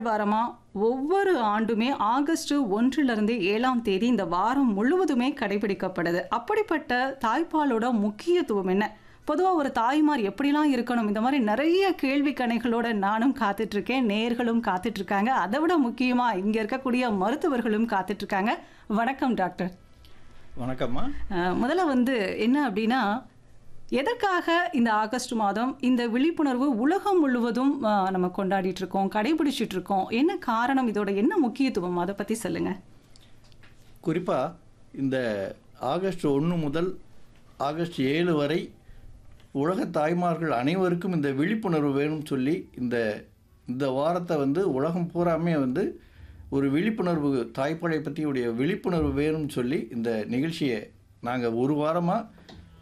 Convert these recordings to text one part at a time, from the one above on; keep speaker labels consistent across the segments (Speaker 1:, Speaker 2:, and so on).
Speaker 1: வாரமா ஒவ்வொரு ஆண்டுமே ஆகஸ்ட் ஒன்றிலிருந்து ஏழாம் தேதி இந்த வாரம் முழுவதுமே கடைபிடிக்கப்படுது அப்படிப்பட்ட தாய்ப்பாலோட முக்கியத்துவம் என்ன பொதுவாக ஒரு தாய்மார் எப்படிலாம் இருக்கணும் இந்த மாதிரி நிறைய கேள்வி கணைகளோட நானும் காத்துட்டு இருக்கேன் நேர்களும் காத்துட்டு இருக்காங்க அதை விட முக்கியமா இங்க இருக்கக்கூடிய மருத்துவர்களும் காத்துட்டு இருக்காங்க வணக்கம் டாக்டர்
Speaker 2: வணக்கம்மா
Speaker 1: அஹ், முதல்ல வந்து என்ன அப்படின்னா எதற்காக இந்த ஆகஸ்ட் மாதம் இந்த விழிப்புணர்வு உலகம் முழுவதும் அஹ், நம்ம கொண்டாடிட்டு இருக்கோம் கடைபிடிச்சிட்டு இருக்கோம் என்ன காரணம் இதோட என்ன முக்கியத்துவம் அதை பத்தி சொல்லுங்க
Speaker 2: குறிப்பாக இந்த ஆகஸ்ட் ஒன்று முதல் ஆகஸ்ட் ஏழு வரை உலக தாய்மார்கள் அனைவருக்கும் இந்த விழிப்புணர்வு வேணும்னு சொல்லி இந்த இந்த வாரத்தை வந்து உலகம் பூராமே வந்து ஒரு விழிப்புணர்வு தாய்ப்பாலை பற்றியுடைய விழிப்புணர்வு வேணும்னு சொல்லி இந்த நிகழ்ச்சியை நாங்கள் ஒரு வாரமாக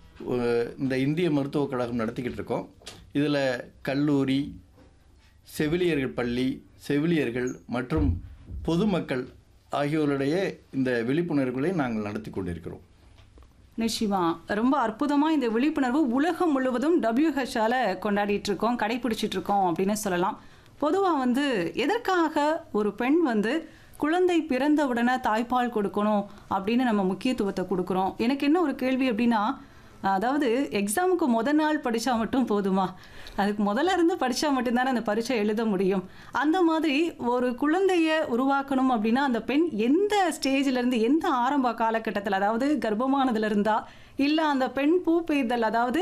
Speaker 2: இந்த இந்திய மருத்துவக் கழகம் நடத்திக்கிட்டு இருக்கோம் இதில் கல்லூரி செவிலியர்கள் பள்ளி செவிலியர்கள் மற்றும் பொதுமக்கள் ஆகியோருடைய இந்த விழிப்புணர்வுகளை நாங்கள் நடத்தி கொண்டிருக்கிறோம்
Speaker 1: நிச்சயமா ரொம்ப அற்புதமா இந்த விழிப்புணர்வு உலகம் முழுவதும் டபிள்யூஹெச்ஆல கொண்டாடிட்டு இருக்கோம் கடைபிடிச்சிட்டு இருக்கோம் அப்படின்னு சொல்லலாம் பொதுவா வந்து எதற்காக ஒரு பெண் வந்து குழந்தை பிறந்த உடனே தாய்ப்பால் கொடுக்கணும் அப்படின்னு நம்ம முக்கியத்துவத்தை கொடுக்குறோம் எனக்கு என்ன ஒரு கேள்வி அப்படின்னா அதாவது எக்ஸாமுக்கு முத நாள் படிச்சா மட்டும் போதுமா அதுக்கு முதல்ல இருந்து படிச்சா மட்டும்தானே அந்த பரீட்சை எழுத முடியும் அந்த மாதிரி ஒரு குழந்தைய உருவாக்கணும் அப்படின்னா அந்த பெண் எந்த ஸ்டேஜ்ல இருந்து எந்த ஆரம்ப காலகட்டத்தில் அதாவது கர்ப்பமானதுல இருந்தா இல்ல அந்த பெண் பூ பெய்தல் அதாவது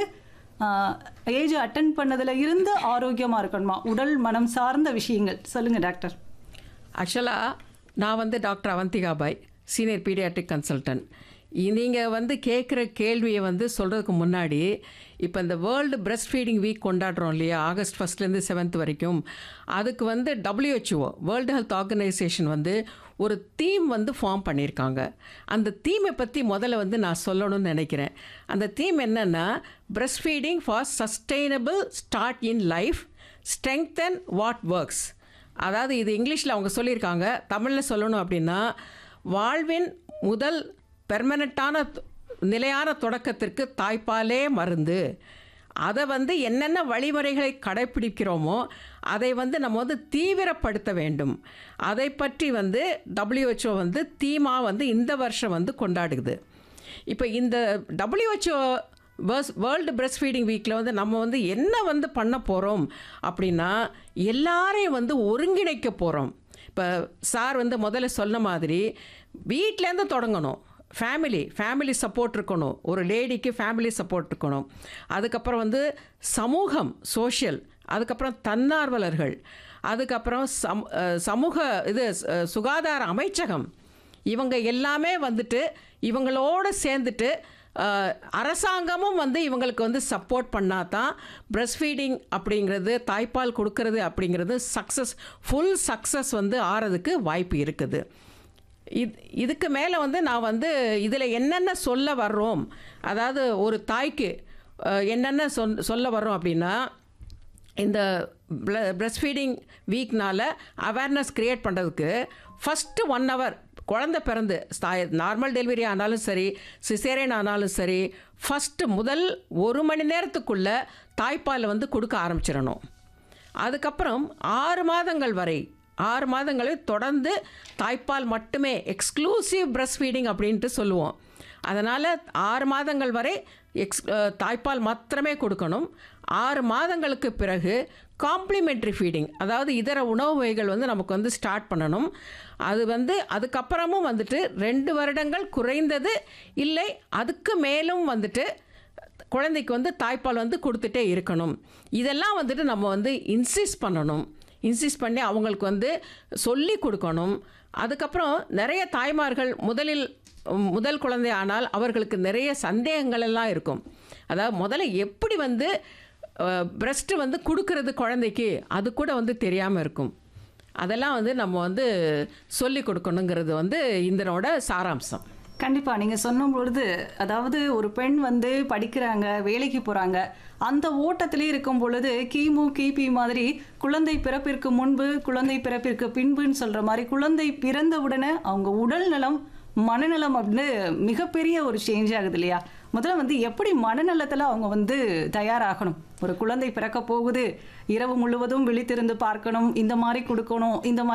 Speaker 1: ஏஜ் அட்டன் பண்ணதுல இருந்து ஆரோக்கியமா இருக்கணுமா உடல் மனம் சார்ந்த விஷயங்கள் சொல்லுங்க டாக்டர்
Speaker 3: ஆக்சுவலாக நான் வந்து doctor Avanthika Bai senior pediatric consultant நீங்கள் வந்து கேட்குற கேள்வியை வந்து சொல்கிறதுக்கு முன்னாடி இப்போ இந்த வேர்ல்டு பிரஸ்ட் ஃபீடிங் வீக் கொண்டாடுறோம் இல்லையா ஆகஸ்ட் ஃபஸ்ட்லேருந்து செவன்த் வரைக்கும் அதுக்கு வந்து டபிள்யூஹெச்ஓ வேர்ல்டு ஹெல்த் ஆர்கனைசேஷன் வந்து ஒரு தீம் வந்து ஃபார்ம் பண்ணியிருக்காங்க அந்த தீமை பற்றி முதல்ல வந்து நான் சொல்லணும்னு நினைக்கிறேன் அந்த தீம் என்னென்னா breast feeding for sustainable start in life strengthen what works அதாவது இது இங்கிலீஷில் அவங்க சொல்லியிருக்காங்க தமிழில் சொல்லணும் அப்படின்னா வாழ்வின் முதல் பெர்மனண்ட்டான நிலையான தொடக்கத்திற்கு தாய்ப்பாலே மருந்து அதை வந்து என்னென்ன வழிமுறைகளை கடைப்பிடிக்கிறோமோ அதை வந்து நம்ம வந்து தீவிரப்படுத்த வேண்டும் அதை பற்றி வந்து WHO வந்து தீமாக வந்து இந்த வருஷம் வந்து கொண்டாடுது இப்போ இந்த WHO வேர்ஸ் வேர்ல்டு பிரஸ்ட் ஃபீடிங் வீக்கில் வந்து நம்ம வந்து என்ன வந்து பண்ண போகிறோம் அப்படின்னா எல்லாரையும் வந்து ஒருங்கிணைக்க போகிறோம் இப்போ சார் வந்து முதல்ல சொன்ன மாதிரி வீட்டிலேருந்து தொடங்கணும் ஃபேமிலி ஃபேமிலி சப்போர்ட் இருக்கணும் ஒரு லேடிக்கு ஃபேமிலி சப்போர்ட் இருக்கணும் அதுக்கப்புறம் வந்து சமூகம் சோஷியல் அதுக்கப்புறம் தன்னார்வலர்கள் அதுக்கப்புறம் சம் அஹ் சமூக இது அஹ் சுகாதார அமைச்சகம் இவங்க எல்லாமே வந்துட்டு இவங்களோட சேர்ந்துட்டு அஹ், அரசாங்கமும் வந்து இவங்களுக்கு வந்து சப்போர்ட் பண்ணால் தான் பிரஸ்ட் ஃபீடிங் அப்படிங்கிறது தாய்ப்பால் கொடுக்கறது அப்படிங்கிறது சக்ஸஸ் ஃபுல் சக்ஸஸ் வந்து ஆறதுக்கு வாய்ப்பு இருக்குது இது இதுக்கு மேலே வந்து நான் வந்து இதில் என்னென்ன சொல்ல வர்றோம் அதாவது ஒரு தாய்க்கு அஹ், என்னென்ன சொல் சொல்ல வர்றோம் அப்படின்னா இந்த பிரஸ்ட் ஃபீடிங் வீக்னால அவேர்னஸ் க்ரியேட் பண்ணுறதுக்கு ஃபஸ்ட்டு ஒன் ஹவர் குழந்தை பிறந்து நார்மல் டெலிவரி ஆனாலும் சரி சிசேரியன் ஆனாலும் சரி ஃபஸ்ட்டு முதல் ஒரு மணி நேரத்துக்குள்ளே தாய்ப்பால் வந்து கொடுக்க ஆரம்பிச்சிடணும் அதுக்கப்புறம் ஆறு மாதங்கள் வரை ஆறு மாதங்களை தொடர்ந்து தாய்ப்பால் மட்டுமே எக்ஸ்க்ளூசிவ் பிரஸ்ட் ஃபீடிங் அப்படின்ட்டு சொல்லுவோம் அதனால் ஆறு மாதங்கள் வரை எக்ஸ் அஹ், தாய்ப்பால் மாத்திரமே கொடுக்கணும் ஆறு மாதங்களுக்கு பிறகு காம்ப்ளிமெண்ட்ரி ஃபீடிங் அதாவது இதர உணவு வகைகள் வந்து நமக்கு வந்து ஸ்டார்ட் பண்ணணும் அது வந்து அதுக்கப்புறமும் வந்துட்டு ரெண்டு வருடங்கள் குறைந்தது இல்லை அதுக்கு மேலும் வந்துட்டு குழந்தைக்கு வந்து தாய்ப்பால் வந்து கொடுத்துட்டே இருக்கணும் இதெல்லாம் வந்துட்டு நம்ம வந்து இன்சிஸ்ட் பண்ணணும் இன்சிஸ்ட் பண்ணி அவங்களுக்கு வந்து சொல்லி கொடுக்கணும் அதுக்கப்புறம் நிறைய தாய்மார்கள் முதலில் உம், முதல் குழந்தை ஆனால் அவர்களுக்கு நிறைய சந்தேகங்கள் எல்லாம் இருக்கும் அதாவது முதல்ல எப்படி வந்து பிரஸ்ட்டு வந்து கொடுக்கறது குழந்தைக்கு அது கூட வந்து தெரியாமல் இருக்கும் அதெல்லாம் வந்து நம்ம வந்து சொல்லி கொடுக்கணுங்கிறது வந்து இதனோட சாராம்சம்
Speaker 1: கண்டிப்பா நீங்க சொன்ன பொழுது அதாவது ஒரு பெண் வந்து படிக்கிறாங்க வேலைக்கு போறாங்க அந்த ஓட்டத்திலே இருக்கும் பொழுது கிமு கிபி மாதிரி குழந்தை பிறப்பிற்கு முன்பு குழந்தை பிறப்பிற்கு பின்புன்னு சொல்ற மாதிரி குழந்தை பிறந்த உடனே அவங்க உடல் நலம் மனநலம் அப்படின்னு மிகப்பெரிய ஒரு சேஞ்ச் ஆகுது இல்லையா முதல்ல வந்து எப்படி மனநலத்துல அவங்க வந்து தயாராகணும் ஒரு குழந்தை பிறக்க போகுது இரவு முழுவதும் விழித்திருந்து பார்க்கணும் இந்த மாதிரி கொடுக்கணும் இந்த மாதிரி